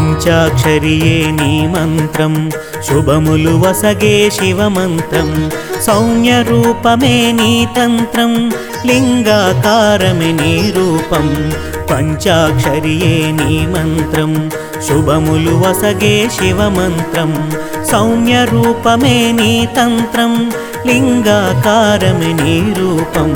పంచాక్షరియే నీ మంత్రం శుభములు వసగే శివమంత్రం సౌమ్య రూపమే నీ తంత్రం లింగాకారమే నీ రూపం పంచాక్షరియే నీ మంత్రం శుభములు వసగే శివమంత్రం సౌమ్య రూపమే నీ తంత్రం లింగాకారమే నీ రూపం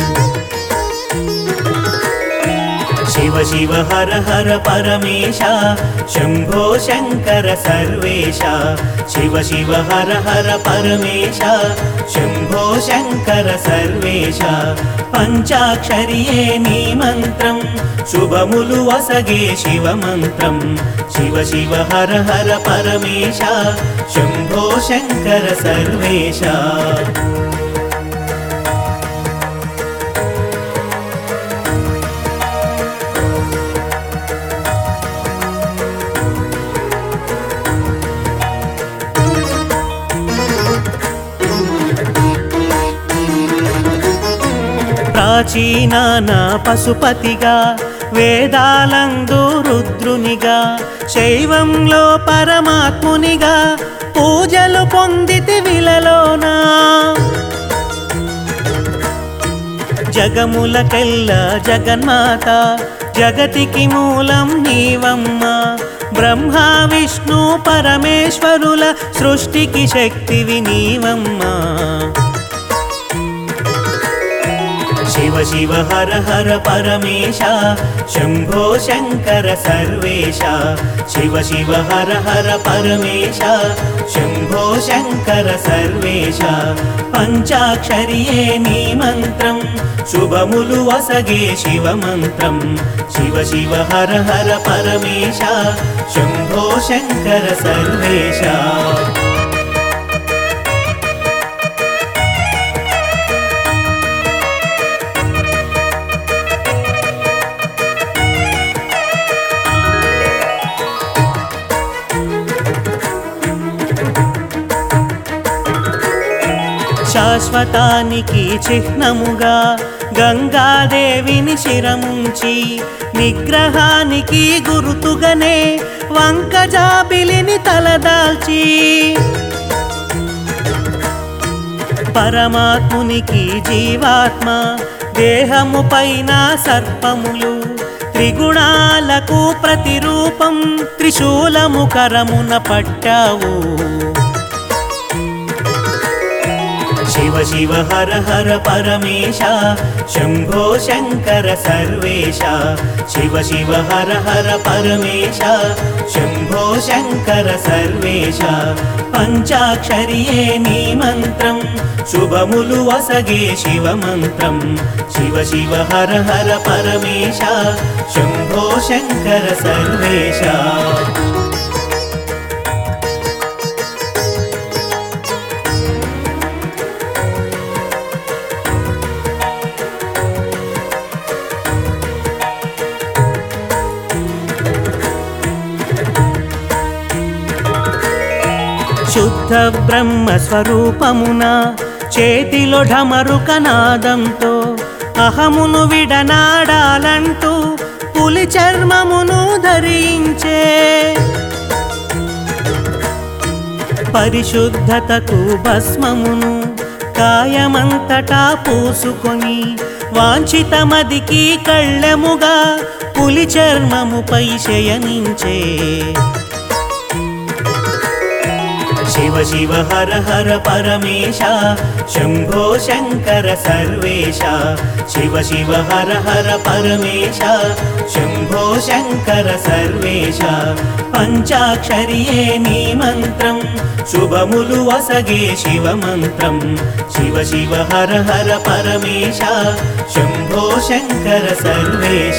శివ శివ హర హర పరమేశ శంభో శంకర సర్వేశ శివ శివ హర హర పరమేశ శంభో శంకర సర్వేశ పంచాక్షరియే నీ మంత్రం శుభములు వసగే శివ మంత్రం శివ శివ హర హర పరమేశ శంభో శంకర సర్వేశ ప్రాచీనాన పశుపతిగా వేదాలందు రుద్రునిగా శైవంలో పరమాత్మునిగా పూజలు పొందితి విలలోనా జగములకెల్ల జగన్మాత జగతికి మూలం నీవమ్మ బ్రహ్మ విష్ణు పరమేశ్వరుల సృష్టికి శక్తివి నీవమ్మా శివ శివ హర హర పరమేశ శంభో శంకర సర్వేశ శివ శివ హర హర పరమేశ శంభో శంకర సర్వేశ పంచాక్షరియే నీ మంత్రం శుభములు వసగే శివ మంత్రం శివ శివ హర హర పరమేశ శంభో శంకర సర్వేశ శాశ్వతానికి చిహ్నముగా గంగాదేవిని శిరముంచి నిగ్రహానికి గురుతుగనే వంకజాబిలిని తలదాల్చి పరమాత్మునికి జీవాత్మ దేహము పైన సర్పములు త్రిగుణాలకు ప్రతిరూపం త్రిశూలము కరమున పట్టావు శివ శివ హర హర పరమేశ శంభో శంకర సర్వేశ శివ శివ హర హర పరమేశ శంభో శంకర సర్వేశ పంచాక్షరియే నీ మంత్రం శుభములు వసగే శివ మంత్రం శివ శివ హర హర పరమేశ శంభో శంకర సర్వేశ శుద్ధ బ్రహ్మ స్వరూపమున చేతిలో ఢమరుక నాదంతో అహమును విడనాడాలంటూ పులి చర్మమును ధరించే పరిశుద్ధతకు భస్మమును కాయమంతటా పూసుకొని వాంఛితమదికి కళ్ళెముగా పులి చర్మముపై శయనించే శివ శివ హర హర పరమేశ శంభో శంకర సర్వేశ శివ శివ హర హర పరమేశ శంభో శంకర సర్వేశ పంచాక్షరియే నీ మంత్రం శుభములు వసగే శివ మంత్రం శివ శివ హర హర పరమేశ శంభో శంకర సర్వేశ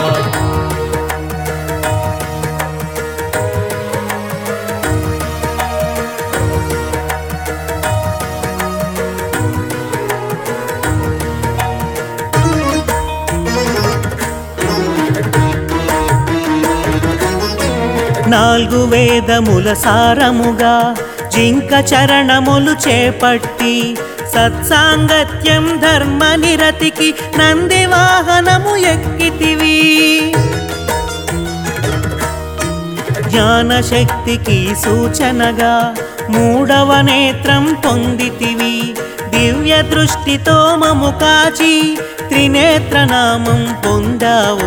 నాలుగు వేదముల సారముగా జింక చరణములు చేపట్టి సత్సాంగత్యం ధర్మ నిరతికి నంది వాహనము ఎక్కితివి జ్ఞానశక్తికి సూచనగా మూడవ నేత్రం పొందితివి దివ్య దృష్టితో మము కాచి త్రినేత్రనామం పొందావు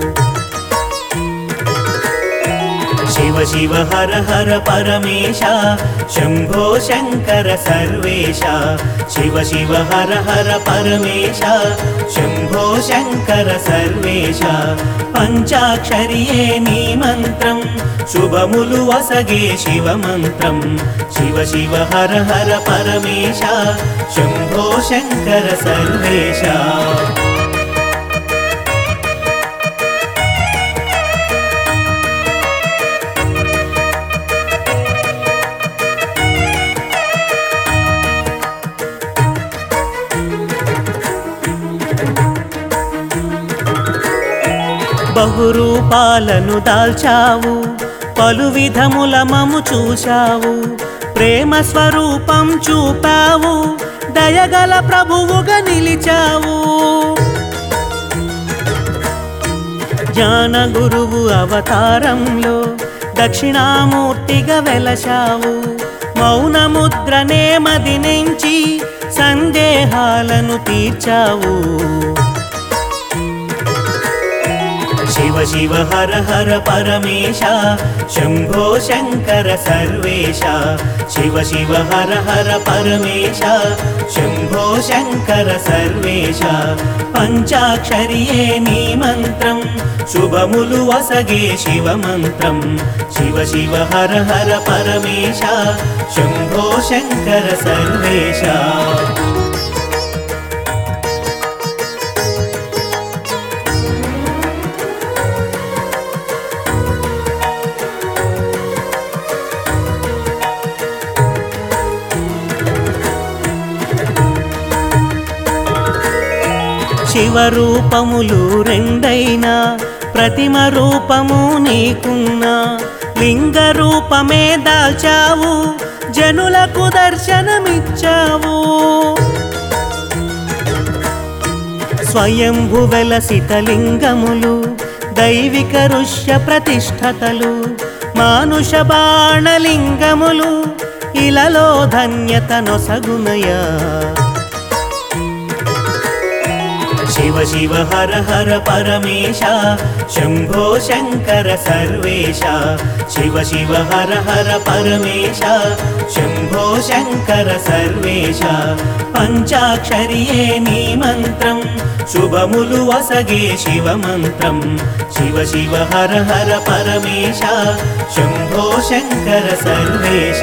శివ శివ హర హర పరమేశ శంభో శంకర సర్వేశ శివ శివ హర హర పరమేశ శంభో శంకర సర్వేశ పంచాక్షరియే నీ మంత్రం శుభములు వసగే శివ మంత్రం శివ శివ హర హర పరమేశ శంభో శంకర సర్వేశ బహురూపాలను దాల్చావు పలు విధముల మము చూశావు ప్రేమ స్వరూపం చూపావు దయగల ప్రభువుగా నిలిచావు జ్ఞాన గురువు అవతారంలో దక్షిణామూర్తిగా వెలశావు మౌనముద్రనే మది నుంచి సందేహాలను తీర్చావు శివ శివ హర హర పరమేశ శంభో శంకర సర్వేశ శివ శివ హర హర పరమేశ శంభో శంకర సర్వేశ పంచాక్షరియే నీ మంత్రం శుభములు వసగే శివ మంత్రం శివ శివ హర హర పరమేశ శంభో శంకర సర్వేశ శివరూపములు రెండైనా ప్రతిమ రూపము నీకున్నా లింగ రూపమే దాల్చావు జనులకు దర్శనమిచ్చావు స్వయంభు వెలసిత లింగములు దైవిక ఋష్య ప్రతిష్ఠతలు మానుష బాణలింగములు ఇలలో ధన్యత నొసగునయా శివ శివ హర హర పరమేశ శంభో శంకర సర్వేశ శివ శివ హర హర పరమేశ శంభో శంకర సర్వేశ పంచాక్షరియే నీ మంత్రం శుభములు వసగే శివ మంత్రం శివ శివ హర హర పరమేశ శంభో శంకర సర్వేశ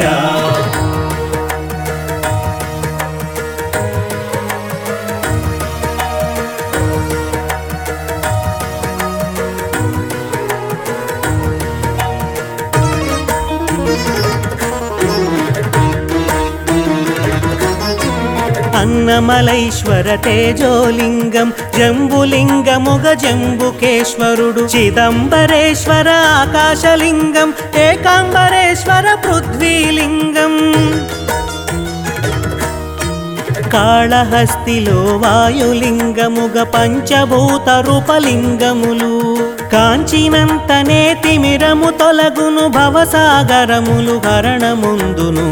అన్నమలైశ్వర తేజోలింగం జంబులింగముగ జంబుకేశ్వరుడు చిదంబరేశ్వర ఆకాశలింగం ఏకాంబరేశ్వర పృథ్వీలింగం కాళహస్తిలో వాయులింగముగ పంచభూత రూపలింగములు కాంచినంతనే తిమిరము తొలగును భవసాగరములు హరణముందును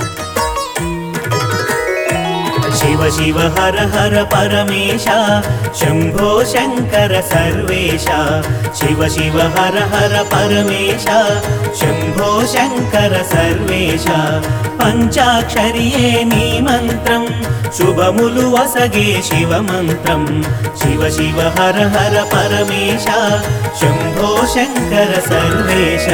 శివ శివ హర హర పరమేశ శంభో శంకర సర్వేశ శివ శివ హర హర పరమేశ శంభో శంకర సర్వేశ పంచాక్షరియే నీ మంత్రం శుభములు వసగే శివ మంత్రం శివ శివ హర హర పరమేశ శంభో శంకర సర్వేశ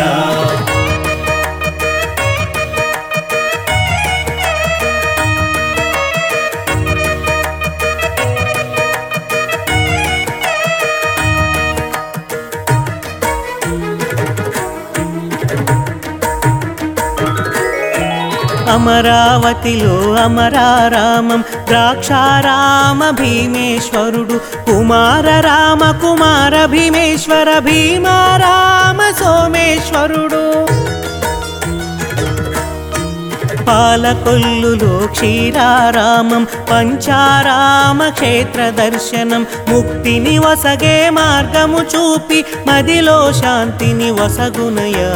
అమరావతిలో అమరారామం ద్రాక్షారామ భీమేశ్వరుడు కుమార రామ కుమార భీమేశ్వర భీమారామ సోమేశ్వరుడు పాలకొల్లులో క్షీరారామం పంచారామ క్షేత్ర దర్శనం ముక్తిని వసగే మార్గము చూపి మదిలో శాంతిని వసగునయా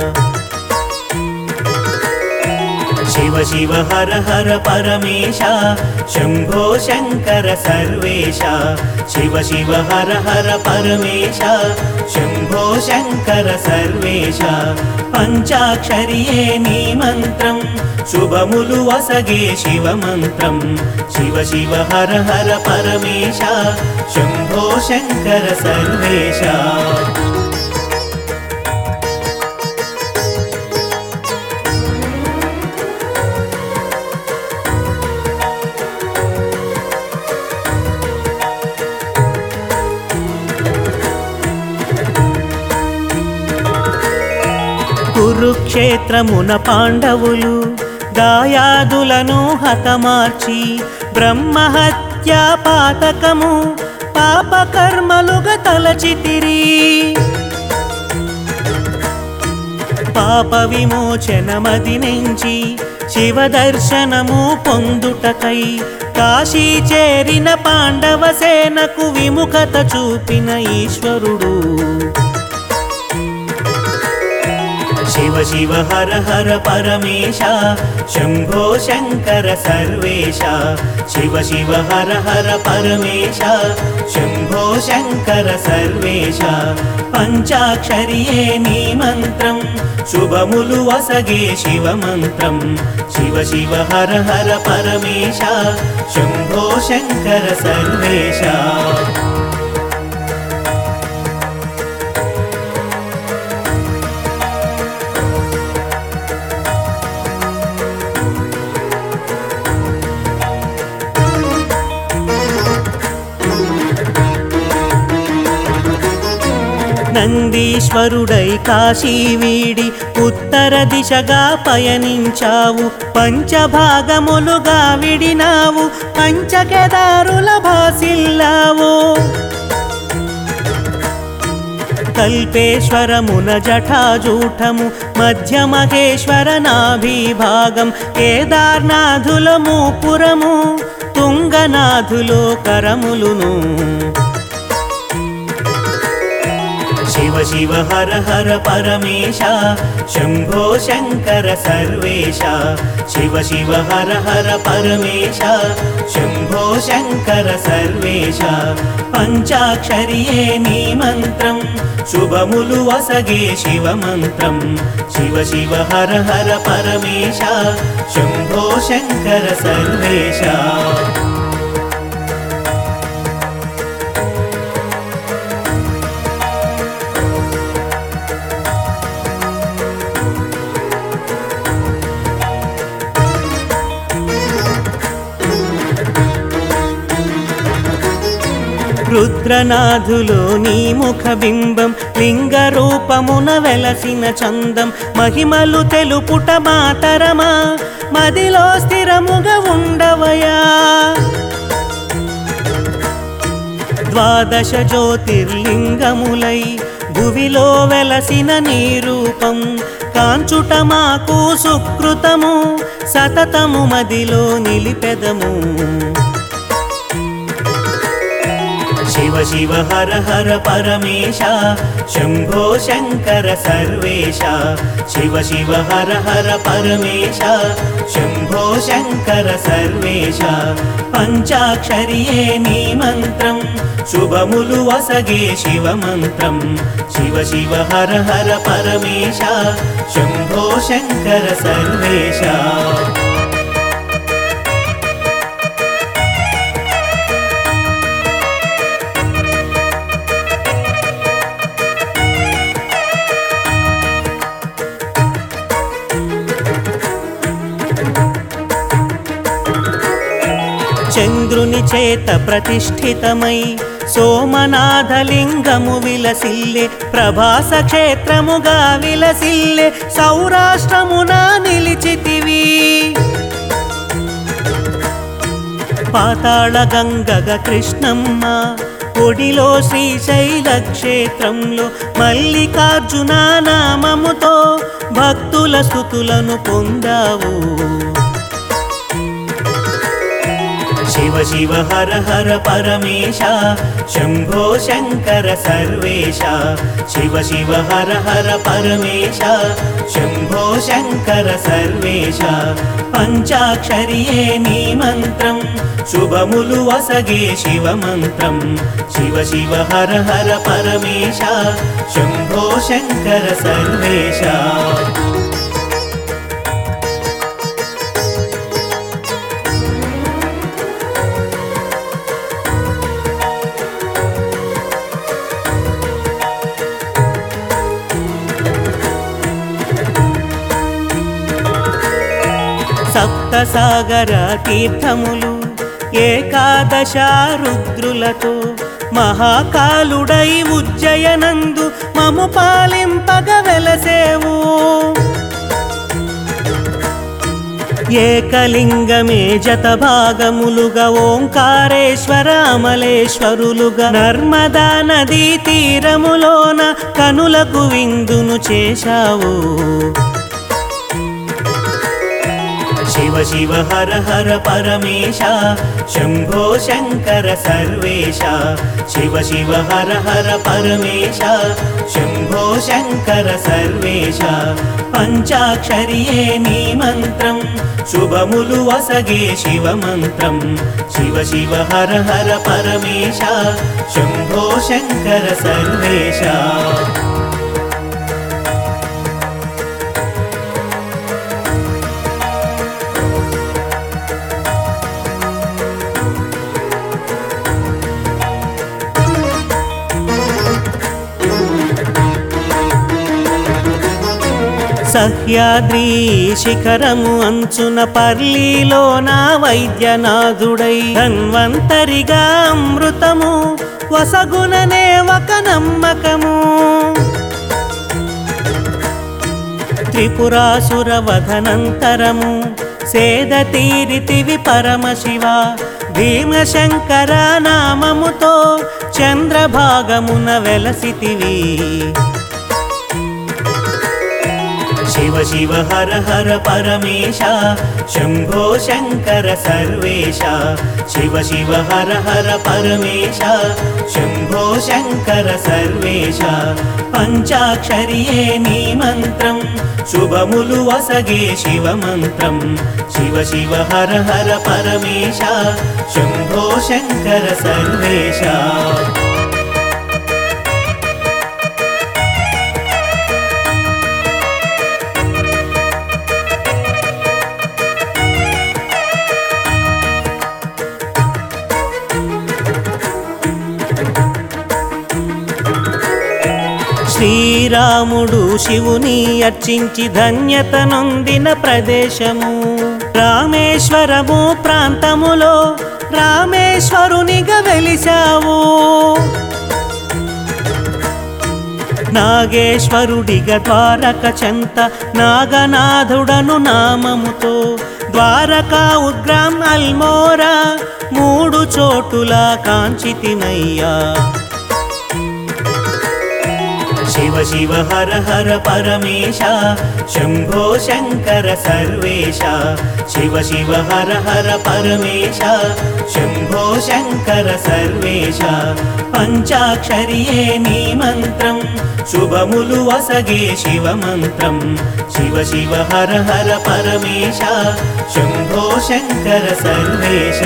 శివ శివ హర హర పరమేశ శంభో శంకర సర్వేశ శివ శివ హర హర పరమేశ శంభో శంకర సర్వేశ పంచాక్షరియే నీ మంత్రం శుభములు వసగే శివ మంత్రం శివ శివ హర హర పరమేశ శంభో శంకర సర్వేశ కురుక్షేత్రమున పాండవులు దాయాదులను హతమార్చి బ్రహ్మహత్య పాతకము పాపకర్మలుగా తలచితిరి పాప విమోచనమది నుంచి శివ దర్శనము పొందుటకై కాశీ చేరిన పాండవ సేనకు విముఖత చూపిన ఈశ్వరుడు శివ శివ హర హర పరమేశ శంభో శంకర సర్వేశ శివ శివ హర హర పరమేశ శంభో శంకర సర్వేశ పంచాక్షరియే నీ మంత్రం శుభములు వసగే శివ మంత్రం శివ శివ హర హర పరమేశ శంభో శంకర సర్వేశ నందీశ్వరుడై కాశీ వీడి ఉత్తర దిశగా పయనించావు పంచభాగములుగా విడినావు పంచకెదారుల భాసిల్లావు కల్పేశ్వరమున జటాజూటము మధ్య మహేశ్వర నాభిభాగం కేదార్నాథుల మూపురము తుంగనాథులో కరములును శివ శివ హర హర పరమేశ శంభో శంకర సర్వేశ శివ శివ హర హర పరమేశ శంభో శంకర సర్వేశ పంచాక్షరియే నీ మంత్రం శుభములు వసగే శివ మంత్రం శివ శివ హర హర పరమేశ శంభో శంకర సర్వేశ రుద్రనాథులో నీ ముఖ బింబం లింగ రూపమున వెలసిన చందం మహిమలు తెలుపుట మాతరమా మదిలో స్థిరముగా ఉండవయా ద్వాదశ జ్యోతిర్లింగములై భువిలో వెలసిన నీ రూపం కాంచుట మాకు సుకృతము సతతము మదిలో నిలిపెదము శివ శివ హర హర పరమేశ శంభో శంకర సర్వేశ శివ శివ హర హర పరమేశ శంభో శంకర సర్వేశ పంచాక్షరియే నీ మంత్రం శుభములు వసగే శివ మంత్రం శివ శివ హర హర పరమేశ శంభో శంకర సర్వేశ చంద్రుని చేత ప్రతిష్ఠితమై సోమనాథలింగము విలసిల్లే ప్రభాస క్షేత్రముగా విలసిల్లే సౌరాష్ట్రమున నిలిచితివి పాతాళ గంగగ కృష్ణమ్మ ఒడిలో శ్రీశైల క్షేత్రంలో మల్లికార్జున నామముతో భక్తుల స్థుతులను పొందావు శివ శివ హర హర పరమేశ శంభో శంకర సర్వేశ శివ శివ హర హర పరమేశ శంభో శంకర సర్వేశ పంచాక్షరియే నీ మంత్రం శుభములు వసగే శివ మంత్రం శివ శివ హర హర పరమేశ శంభో శంకర సర్వేశ సప్తసాగర తీర్థములు ఏకాదశ రుద్రులతో మహాకాలుడై ఉజ్జయనందు మము పాలింపగ వెలసేవు ఏకలింగమే జత భాగములుగా ఓంకారేశ్వర అమలేశ్వరులుగా నర్మదా నదీ తీరములోన కనులకు విందును చేశావు శివ శివ హర హర పరమేశ శంభో శంకర సర్వేశ శివ శివ హర హర పరమేశ శంభో శంకర సర్వేశ పంచాక్షరియే నీ మంత్రం శుభములు వసగే శివ మంత్రం శివ శివ హర హర పరమేశ శంభో శంకర సర్వేశ సహ్యాద్రి శిఖరము అంచున పర్లీలో నా వైద్యనాథుడై ధన్వంతరిగా అమృతము వసగుననే ఒక నమ్మకము త్రిపురాసుర వధనంతరము సేద తీరితివి పరమశివ భీమశంకర నామముతో చంద్రభాగమున వెలసితివి శివ శివ హర హర పరమేశ శంభో శంకర సర్వేశ శివ శివ హర హర పరమేశ శంభో శంకర సర్వేశ పంచాక్షరియే నీ మంత్రం శుభములు వసగే శివ మంత్రం శివ శివ హర హర పరమేశ శంభో శంకర సర్వేశ శ్రీరాముడు శివుని అర్చించి ధన్యత నొందిన ప్రదేశము రామేశ్వరము ప్రాంతములో రామేశ్వరునిగా వెలిశావు నాగేశ్వరుడిగా ద్వారక చెంత నాగనాథుడను నామముతో ద్వారకా ఉగ్రాం అల్మోరా మూడు చోటుల కాంచితినయ్యా శివ శివ హర హర పరమేశ శంభో శంకర సర్వేశ శివ శివ హర హర పరమేశ శంభో శంకర సర్వేశ పంచాక్షరియే నీ మంత్రం శుభములు వసగే శివ మంత్రం శివ శివ హర హర పరమేశ శంభో శంకర సర్వేశ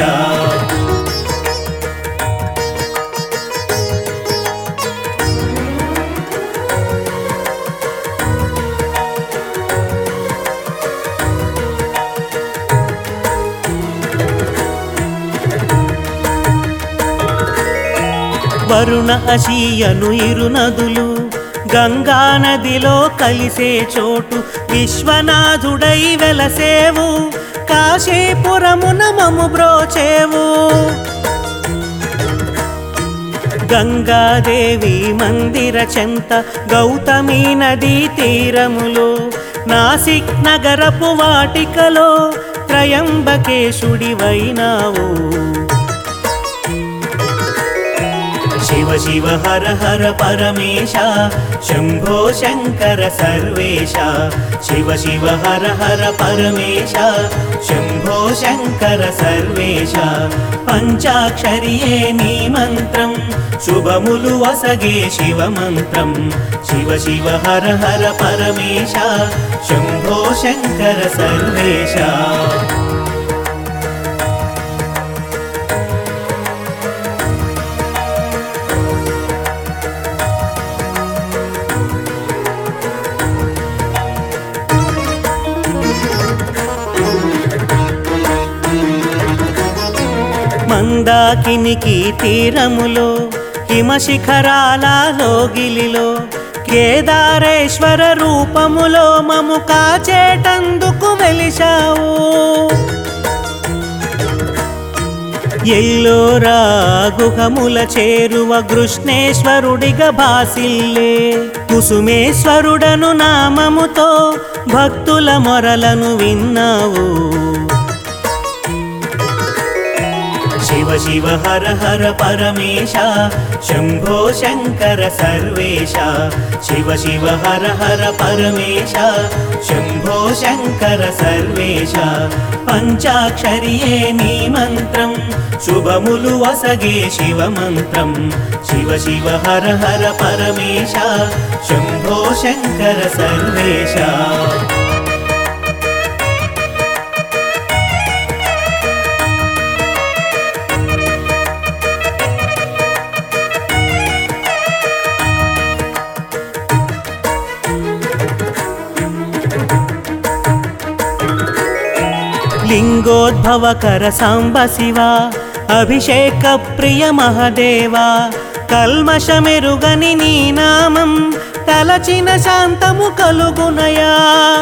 వరుణ అశీయను ఇరు నదులు గంగా నదిలో కలిసే చోటు విశ్వనాథుడై వెలసేవు కాశీపురమున మము బ్రోచేవు గంగాదేవి మందిర చెంత గౌతమి నదీ తీరములో నాసిక్ నగరపు వాటికలో త్రయంబకేశుడివైనావు శివ శివ హర హర పరమేశ శంభో శంకర సర్వేశ శివ శివ హర హర పరమేశ శంభో శంకర సర్వేశ పంచాక్షరియే నీ మంత్రం శుభములు వసగే శివ మంత్రం శివ శివ హర హర పరమేశ శంభో శంకర సర్వేశ మందాకినికి తీరములో హిమశిఖరాల లోగిలిలో కేదారేశ్వర రూపములో మము కాచేటందుకు వెలిశావు ఎల్లోరా గుహముల చేరువ కృష్ణేశ్వరుడిగా భాసిల్లే కుసుమేశ్వరుడను నామముతో భక్తుల మొరలను విన్నావు శివ శివ హర హర పరమేశ శంభో శంకర సర్వేశ శివ శివ హర హర పరమేశ శంభో శంకర సర్వేశ పంచాక్షరియే నీ మంత్రం శుభములు వసగే శివ మంత్రం శివ శివ హర హర పరమేశ శంభో శంకర సర్వేశ లింగోద్భవకర సాంబ శివ అభిషేక ప్రియ మహదేవ కల్మషమెరుగని నీ నామం తలచిన శాంతము కలుగునయా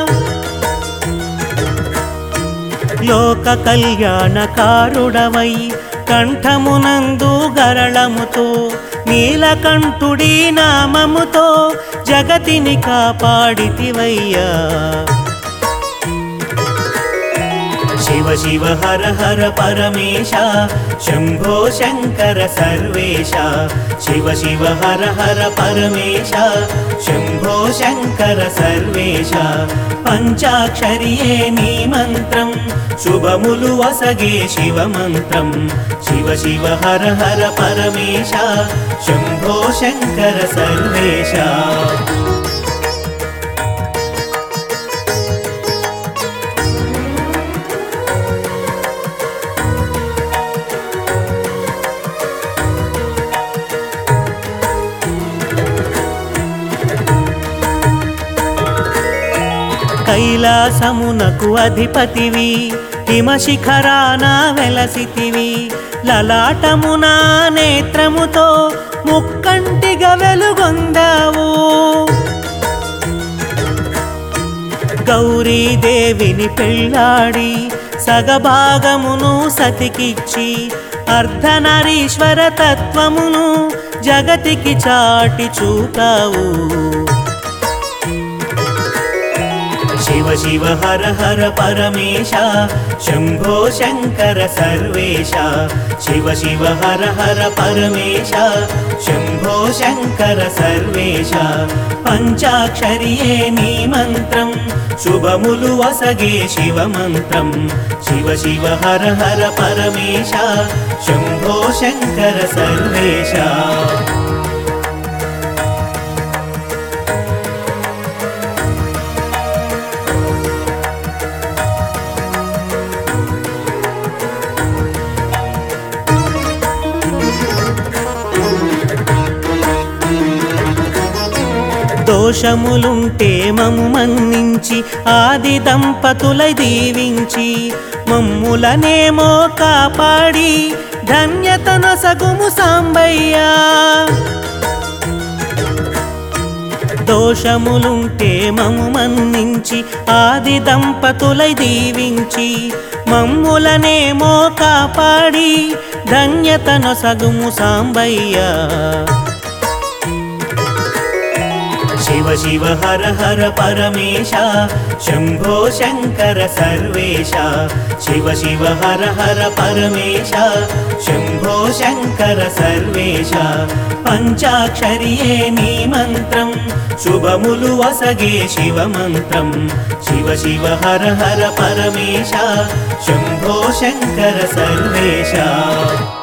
లోక కళ్యాణకారుడవై కంఠమునందు గరళముతో నీలకంఠుడి నామముతో జగతిని కాపాడితివయ్యా శివ శివ హర హర పరమేశ శంభో శంకర సర్వేశ శివ శివ హర హర పరమేశ శంభో శంకర సర్వేశ పంచాక్షరియే నీ మంత్రం శుభములు వసగే శివ మంత్రం శివ శివ హర హర పరమేశ శంభో శంకర సర్వేశ కైలాసమునకు అధిపతివి హిమశిఖరాన వెలసితివి లలాటమున నేత్రముతో ముక్కంటిగా వెలుగొందావు గౌరీదేవిని పెళ్ళాడి సగభాగమును సతికిచ్చి అర్ధనరీశ్వర తత్వమును జగతికి చాటి చూపావు శివ శివ హర హర పరమేశ శంభో శంకర సర్వేశ శివ శివ హర హర పరమేశ శంభో శంకర సర్వేశ పంచాక్షరియే నీ మంత్రం శుభములు వసగే శివ మంత్రం శివ శివ హర హర పరమేశ శంభో శంకర సర్వేశ దోషములుంటే మము మన్నించి ఆది దంపతులై దీవించి మమ్ములనేమో కాపాడి ధన్యతన సగుము సాంబయ్యా దోషములుంటే మము మన్నించి ఆది దంపతులై దీవించి మమ్ములనేమో కాపాడి ధన్యతను సగుము సాంబయ్యా శివ శివ హర హర పరమేశ శంభో శంకర సర్వేశ శివ శివ హర హర పరమేశ శంభో శంకర సర్వేశ పంచాక్షరియే నీ మంత్రం శుభములు వసగే శివ మంత్రం శివ శివ హర హర పరమేశ శంభో శంకర సర్వేశ